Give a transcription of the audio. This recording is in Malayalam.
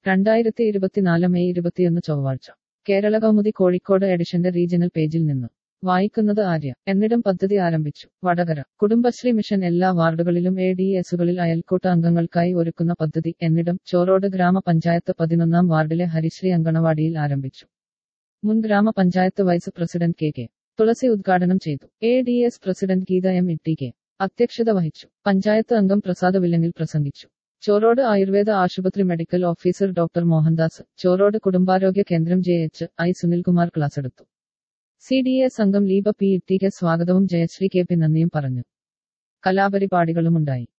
രണ്ടായിരത്തി ഇരുപത്തിനാല് മെയ് ഇരുപത്തിയൊന്ന് ചൊവ്വാഴ്ച കേരള കൗമുദി കോഴിക്കോട് എഡിഷന്റെ റീജിയണൽ പേജിൽ നിന്നും വായിക്കുന്നത് ആര്യ എന്നിടം പദ്ധതി ആരംഭിച്ചു വടകര കുടുംബശ്രീ മിഷൻ എല്ലാ വാർഡുകളിലും എ ഡി എസുകളിൽ അയൽക്കൂട്ട അംഗങ്ങൾക്കായി ഒരുക്കുന്ന പദ്ധതി എന്നിടം ചോറോട് ഗ്രാമപഞ്ചായത്ത് പതിനൊന്നാം വാർഡിലെ ഹരിശ്രീ അങ്കണവാടിയിൽ ആരംഭിച്ചു മുൻ ഗ്രാമപഞ്ചായത്ത് vice president K K Thulasi ഉദ്ഘാടനം ചെയ്തു A D S president Geetha M Itty K അധ്യക്ഷത വഹിച്ചു പഞ്ചായത്ത് അംഗം പ്രസാദ വില്ലനിൽ പ്രസംഗിച്ചു ചോറോട് ആയുർവേദ ആശുപത്രി medical officer doctor Mohandas Chorode കുടുംബാരോഗ്യ കേന്ദ്രം J H I Sunilkumar class എടുത്തു സി ഡി എസ് അംഗം ലീബ പി ഇട്ടി കെ സ്വാഗതവും ജയശ്രീ കെ പി നന്ദിയും പറഞ്ഞു കലാപരിപാടികളുമുണ്ടായി